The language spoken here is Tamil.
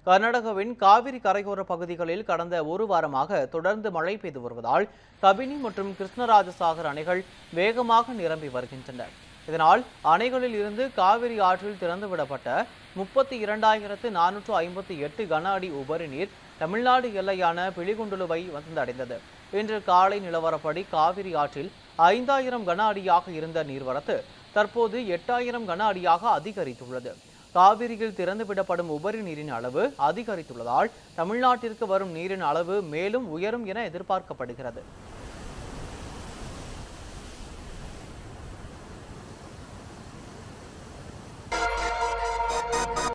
கர்நாடகாவின் காவிரி கரையோர பகுதிகளில் கடந்த ஒரு வாரமாக தொடர்ந்து மழை பெய்து வருவதால் கபினி மற்றும் கிருஷ்ணராஜசாகர் அணைகள் வேகமாக நிரம்பி வருகின்றன இதனால் அணைகளில் இருந்து காவிரி ஆற்றில் திறந்துவிடப்பட்ட முப்பத்தி இரண்டாயிரத்து நானூற்று ஐம்பத்தி எட்டு கன அடி உபரி நீர் தமிழ்நாடு எல்லையான பிலிகுண்டுலுவை வந்தடைந்தது இன்று காலை நிலவரப்படி காவிரி ஆற்றில் ஐந்தாயிரம் கன அடியாக இருந்த நீர்வரத்து தற்போது எட்டாயிரம் கன அடியாக அதிகரித்துள்ளது காவிரியில் திறந்துவிடப்படும் உபரி நீரின் அளவு அதிகரித்துள்ளதால் தமிழ்நாட்டிற்கு வரும் நீரின் அளவு மேலும் உயரும் என எதிர்பார்க்கப்படுகிறது